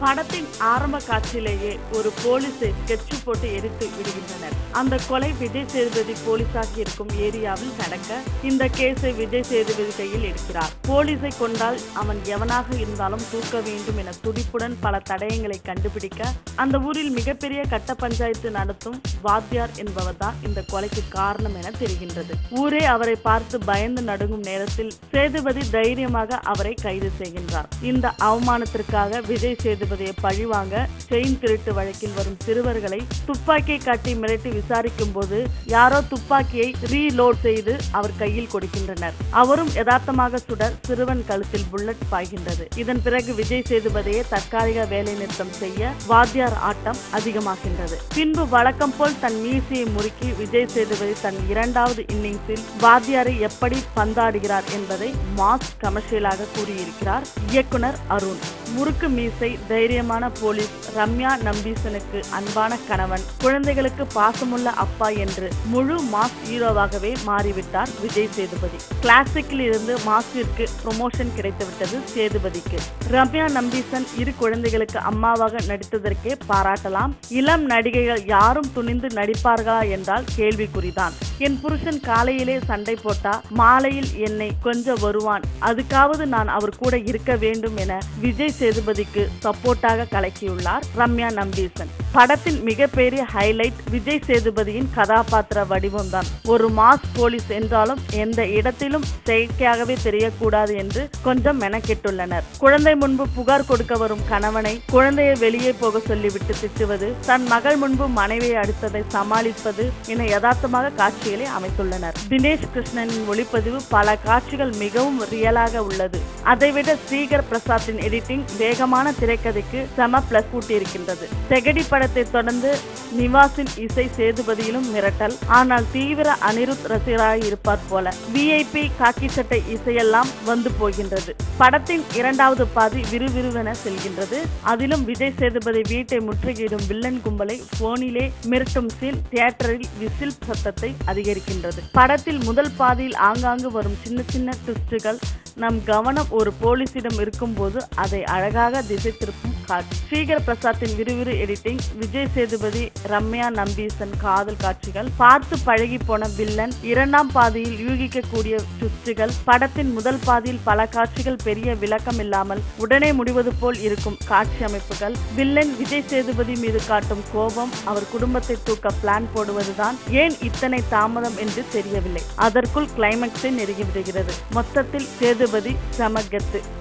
படத்தின் ஆரம்ப காட்சியிலேயே ஒரு போலீஸை ஸ்கெட்ச் போட்டு எரித்து விடுகின்றனர் அந்த கொலை விஜய் சேதுபதி போலீஸாகி இருக்கும் ஏரியாவில் நடக்க இந்த கேஸை விஜய் சேதுபதி கையில் எடுக்கிறார் போலீஸை கொண்டால் அவன் எவனாக இருந்தாலும் தூக்க வேண்டும் என துடிப்புடன் பல தடயங்களை கண்டுபிடிக்க அந்த ஊரில் மிகப்பெரிய கட்ட பஞ்சாயத்து நடத்தும் வாத்தியார் என்பவர் தான் இந்த கொலைக்கு காரணம் என தெரிகின்றது ஊரே அவரை பார்த்து பயந்து நடுங்கும் நேரத்தில் சேதுபதி தைரியமாக அவரை கைது செய்கின்றார் இந்த அவமானத்திற்காக விஜய் சேதுபதியை பழிவாங்க செயின் திருட்டு வழக்கில் வரும் சிறுவர்களை துப்பாக்கியை காட்டி மிரட்டி விசாரிக்கும் போது யாரோ துப்பாக்கியை ரீலோட் செய்து அவர் கையில் கொடுக்கின்றனர் அவரும் யதார்த்தமாக சுட சிறுவன் கழுத்தில் புல்லட் பாய்கின்றது இதன் பிறகு விஜய் சேதுபதியை தற்காலிக வேலை நிறுத்தம் செய்ய வாத்தியார் ஆட்டம் அதிகமாகின்றது பின்பு வழக்கம் போல் தன் மீசையை முறுக்கி விஜய் சேதுபதி தன் இரண்டாவது இன்னிங்ஸில் வாத்தியாரை எப்படி பந்தாடுகிறார் என்பதை மாஸ் கமர்ஷியலாக கூறியிருக்கிறார் இயக்குனர் அருண் முறுக்கு மீசை தைரியமான போலீஸ் ரம்யா நம்பீசனுக்கு அன்பான கணவன் குழந்தைகளுக்கு பாசமுள்ள அப்பா என்று முழு மாஸ் ஹீரோவாகவே மாறிவிட்டார் விஜய் சேதுபதி கிளாசிக்கில் இருந்து மாஸிற்கு ப்ரொமோஷன் கிடைத்துவிட்டது சேதுபதிக்கு ரம்யா நம்பீசன் இரு குழந்தைகளுக்கு அம்மாவாக நடித்ததற்கே பாராட்டலாம் இளம் நடிகைகள் யாரும் துணிந்து நடிப்பார்களா என்றால் கேள்விக்குறிதான் என் புருஷன் காலையிலே சண்டை போட்டா மாலையில் என்னை கொஞ்சம் வருவான் அதுக்காவது நான் அவர் கூட இருக்க வேண்டும் என விஜய் சேதுபதிக்கு சப்போர்ட்டாக கலக்கியுள்ளார் ரம்யா நம்பீசன் படத்தின் மிகப்பெரிய ஹைலைட் விஜய் சேதுபதியின் கதாபாத்திர வடிவம்தான் ஒரு மாஸ் போலீஸ் என்றாலும் எந்த இடத்திலும் செயற்கையாகவே தெரியக்கூடாது என்று கொஞ்சம் மெனக்கெட்டுள்ளனர் குழந்தை முன்பு புகார் கொடுக்க வரும் கணவனை குழந்தையை வெளியே போக சொல்லிவிட்டு திட்டுவது தன் மகள் முன்பு மனைவியை அடித்ததை சமாளிப்பது என யதார்த்தமாக காட்சிகளை அமைத்துள்ளனர் தினேஷ் கிருஷ்ணனின் ஒளிப்பதிவு பல காட்சிகள் மிகவும் ரியலாக உள்ளது அதைவிட ஸ்ரீகர் பிரசாத்தின் எடிட்டிங் வேகமான திரைக்கதைக்கு செம பிளஸ் கூட்டியிருக்கின்றது செகடி படத்தை தொடர்ந்து நிவாஸின் இசை சேதுபதியிலும் மிரட்டல் ஆனால் தீவிர அனிருத் ரசிகராக இருப்பார் போல விஐபி காக்கி சட்டை இசையெல்லாம் வந்து போகின்றது படத்தின் இரண்டாவது பாதி விறுவிறுவென செல்கின்றது அதிலும் விஜய் சேதுபதி வீட்டை முற்றுகையிடும் வில்லன் கும்பலை போனிலே மிரட்டும் சீன் தியேட்டரில் விசில் சத்தத்தை அதிகரிக்கின்றது படத்தில் முதல் பாதியில் ஆங்காங்கு வரும் சின்ன சின்ன ட்விஸ்டுகள் நம் கவனம் ஒரு போலீசிடம் இருக்கும்போது அதை அழகாக திசை திருப்பும் காட்சி ஸ்ரீகர் பிரசாத்தின் விறுவிறு எடிட்டிங் விஜய் சேதுபதி ரம்யா நம்பீசன் காதல் காட்சிகள் பார்த்து பழகி போன வில்லன் இரண்டாம் பாதியில் யூகிக்கக்கூடிய ட்விஸ்டுகள் படத்தின் முதல் பாதியில் பல காட்சிகள் பெரிய விளக்கம் இல்லாமல் உடனே முடிவது போல் இருக்கும் காட்சி அமைப்புகள் வில்லன் விஜய் சேதுபதி மீது காட்டும் கோபம் அவர் குடும்பத்தை தூக்க பிளான் போடுவதுதான் ஏன் இத்தனை தாமதம் என்று தெரியவில்லை அதற்குள் கிளைமேக்ஸை நெருங்கிவிடுகிறது மொத்தத்தில் சேதுபதி சமகத்து